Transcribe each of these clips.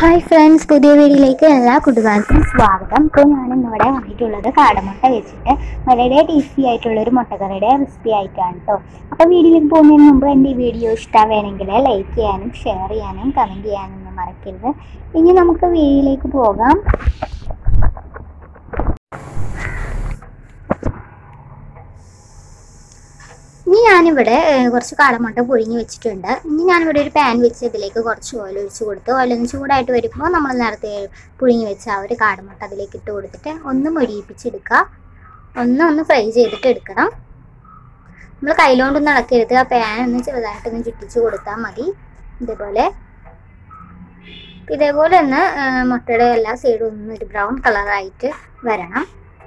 hi friends പുതിയ വീഡിയോയിലേക്ക് എല്ലാ കൂട്ടുകാർക്കും സ്വാഗതം ഇപ്പോൾ ഞാൻ ഇന്നിവിടെ വന്നിട്ടുള്ളത് കാടമുട്ട വെച്ചിട്ട് വളരെ ടേസ്റ്റി ആയിട്ടുള്ള ഒരു മുട്ടക്കറിയുടെ റെസിപ്പി ആയിട്ടാണ് കേട്ടോ അപ്പോൾ വീഡിയോയിലേക്ക് പോകുന്നതിന് മുമ്പ് എൻ്റെ ഈ വീഡിയോ ഇഷ്ടമാണെങ്കിൽ ലൈക്ക് ചെയ്യാനും ഷെയർ ചെയ്യാനും കമൻറ്റ് ചെയ്യാനും ഒന്നും മറക്കരുത് ഇനി നമുക്ക് വീഡിയോയിലേക്ക് പോകാം ഇനി ഞാനിവിടെ ഏഹ്, കുറച്ച് കാടമുട്ട പുഴുങ്ങി വെച്ചിട്ടുണ്ട് ഇനി ഞാനിവിടെ ഒരു പാൻ വെച്ച് ഇതിലേക്ക് കുറച്ച് ഓയിൽ ഒഴിച്ച് കൊടുത്തു ഓയിൽ ഒന്ന് ചൂടായിട്ട് വരുമ്പോൾ നമ്മൾ നേരത്തെ പുഴുങ്ങി വെച്ച ആ ഒരു കാടമുട്ട അതിലേക്ക് ഇട്ട് കൊടുത്തിട്ട് ഒന്ന് മൊരിയിപ്പിച്ചെടുക്കുക ഒന്ന് ഒന്ന് ഫ്രൈ ചെയ്തിട്ട് എടുക്കണം നമ്മൾ കയ്യിലോണ്ടൊന്നും ഇളക്കരുത് ആ പാൻ ഒന്ന് ചെറുതായിട്ടൊന്ന് ചുറ്റിച്ച് കൊടുത്താൽ മതി ഇതേപോലെ ഇതേപോലെ ഒന്ന് ഏഹ്, മുട്ടയുടെ എല്ലാ സൈഡും ഒന്ന് ഒരു ബ്രൗൺ കളറായിട്ട് വരണം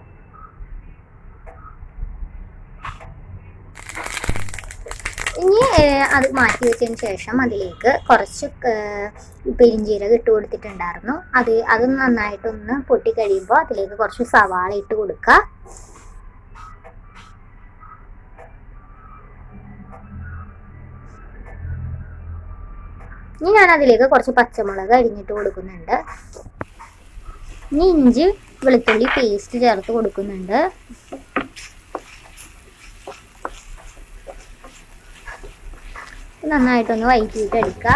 ഇനി ഏഹ്, അത് മാറ്റി വെച്ചതിന് ശേഷം അതിലേക്ക് കുറച്ച് ഏഹ്, പെരിഞ്ജീരകം ഇട്ട് കൊടുത്തിട്ടുണ്ടായിരുന്നു അത് അത് നന്നായിട്ടൊന്ന് പൊട്ടി കഴിയുമ്പോൾ അതിലേക്ക് കുറച്ച് സവാള ഇട്ട് കൊടുക്കുക ഇനി ഞാൻ അതിലേക്ക് കുറച്ച് പച്ചമുളക് അരിഞ്ഞിട്ട് കൊടുക്കുന്നുണ്ട് ഇനി ഇഞ്ചി വെളുത്തുള്ളി പേസ്റ്റ് ചേർത്ത് കൊടുക്കുന്നുണ്ട് നന്നായിട്ടൊന്ന് വഴറ്റിയിട്ട് എടുക്കുക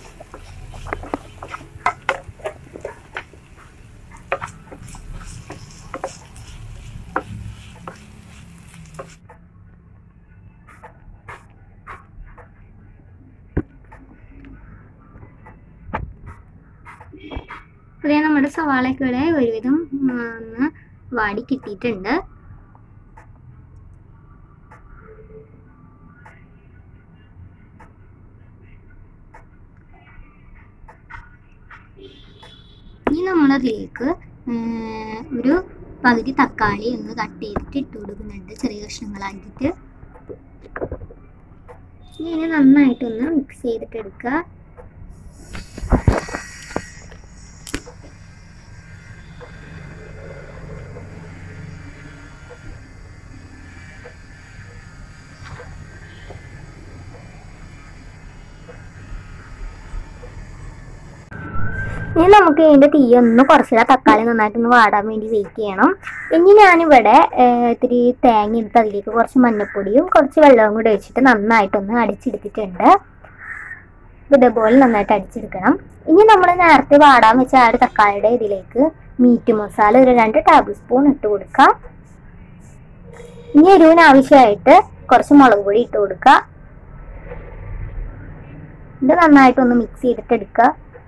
അതേ നമ്മുടെ സവാളയൊക്കെ ഇവിടെ ഒരുവിധം ഉം, ഒന്ന് വാടി കിട്ടിയിട്ടുണ്ട് ഇനി നമ്മളതിലേക്ക് ഏർ, ഒരു പകുതി തക്കാളി ഒന്ന് കട്ട് ചെയ്തിട്ട് ഇട്ട് കൊടുക്കുന്നുണ്ട് ചെറിയ കഷ്ണങ്ങളാക്കിയിട്ട് ഇനി ഇതിനെ നന്നായിട്ടൊന്ന് മിക്സ് ചെയ്തിട്ട് എടുക്കുക ഇനി നമുക്ക് ഇതിന്റെ തീ ഒന്ന് കുറച്ചിടാം തക്കാളി നന്നായിട്ടൊന്ന് വാടാൻ വേണ്ടി വെയിറ്റ് ചെയ്യണം ഇനി ഞാനിവിടെ ഏർ, ഇത്തിരി തേങ്ങ എടുത്ത് അതിലേക്ക് കുറച്ച് മഞ്ഞപ്പൊടിയും കുറച്ച് വെള്ളവും കൂടി ഒഴിച്ചിട്ട് നന്നായിട്ടൊന്ന് അടിച്ചെടുത്തിട്ടുണ്ട് ഇതേപോലെ നന്നായിട്ട് അടിച്ചെടുക്കണം ഇനി നമ്മൾ നേരത്തെ വാടാൻ വെച്ച ആ ഒരു തക്കാളിയുടെ ഇതിലേക്ക് മീറ്റ് മസാല ഒരു രണ്ട് ടേബിൾ സ്പൂൺ ഇട്ട് കൊടുക്കാം ഇനി എരിവിന് ആവശ്യമായിട്ട് കുറച്ച് മുളക് പൊടി ഇട്ട് കൊടുക്കുക ഇത് നന്നായിട്ടൊന്ന് മിക്സ് ചെയ്തിട്ട് എടുക്കുക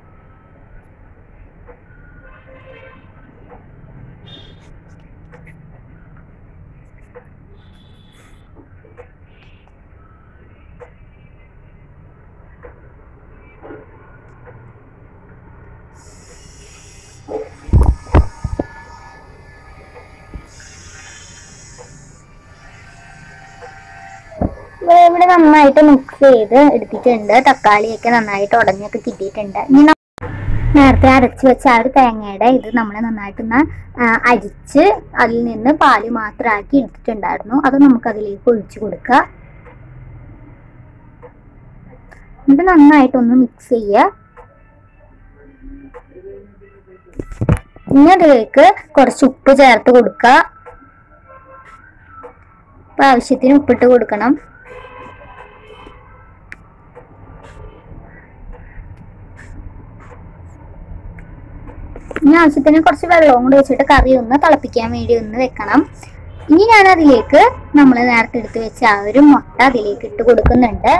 ഇവിടെ ഇവിടെ നന്നായിട്ട് മിക്സ് ചെയ്ത് എടുത്തിട്ടുണ്ട് തക്കാളിയൊക്കെ നന്നായിട്ട് ഉടഞ്ഞൊക്കെ കിട്ടിയിട്ടുണ്ട് ഇനി ന- നേരത്തെ അരച്ച് വെച്ച ആ ഒരു തേങ്ങയുടെ ഇത് നമ്മൾ നന്നായിട്ടൊന്ന് ആ, അരിച്ച് അതിൽ നിന്ന് പാല് മാത്രമാക്കി എടുത്തിട്ടുണ്ടായിരുന്നു അത് നമുക്ക് അതിലേക്ക് ഒഴിച്ചു കൊടുക്കുക ഇത് നന്നായിട്ടൊന്ന് മിക്സ് ചെയ്യുക ഇനി അതിലേക്ക് കുറച്ച് ഉപ്പ് ചേർത്ത് കൊടുക്കുക അപ്പൊ ആവശ്യത്തിന് ഉപ്പിട്ട് കൊടുക്കണം ഇനി ആവശ്യത്തിന് കുറച്ച് വെള്ളവും കൂടി വെച്ചിട്ട് കറി ഒന്ന് തിളപ്പിക്കാൻ വേണ്ടി ഒന്ന് വെക്കണം ഇനി ഞാൻ അതിലേക്ക് നമ്മൾ നേരത്തെ എടുത്ത് വെച്ച ആ ഒരു മുട്ട അതിലേക്ക് ഇട്ട് കൊടുക്കുന്നുണ്ട്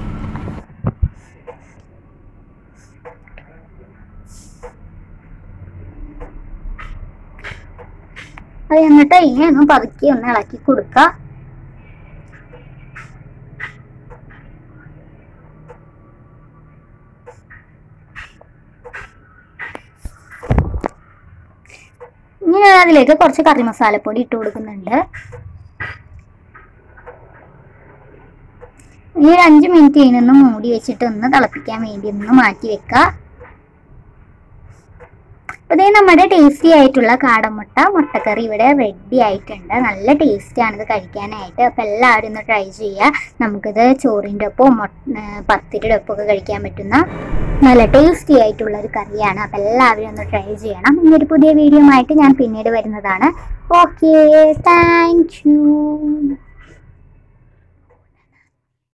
അത് എന്നിട്ട് ഇനി ഒന്ന് പതുക്കി ഒന്ന് ഇളക്കി കൊടുക്കുക ഇനി ഞാൻ അതിലേക്ക് കുറച്ച് കറി മസാലപ്പൊടി ഇട്ട് കൊടുക്കുന്നുണ്ട് ഇനി ഒരു അഞ്ച് മിനിറ്റ് ഇതിനൊന്ന് മൂടി വെച്ചിട്ട് ഒന്ന് തിളപ്പിക്കാൻ വേണ്ടി ഒന്ന് മാറ്റി വെക്കുക അപ്പോൾ ഇതേ നമ്മുടെ ടേസ്റ്റി ആയിട്ടുള്ള കാടമുട്ട മുട്ടക്കറി ഇവിടെ റെഡി ആയിട്ടുണ്ട് നല്ല ടേസ്റ്റാണ് ഇത് കഴിക്കാനായിട്ട് അപ്പോൾ എല്ലാവരും ഒന്ന് ട്രൈ ചെയ്യുക നമുക്കിത് ചോറിൻ്റെ ഒപ്പം മൊ- ഏർ പത്തിരിയുടെ ഒപ്പം ഒക്കെ കഴിക്കാൻ പറ്റുന്ന നല്ല ടേസ്റ്റി ആയിട്ടുള്ള ഒരു കറിയാണ് അപ്പോൾ എല്ലാവരും ഒന്ന് ട്രൈ ചെയ്യണം ഇനിയൊരു പുതിയ വീഡിയോ ആയിട്ട് ഞാൻ പിന്നീട് വരുന്നതാണ് ഓക്കെ താങ്ക് യു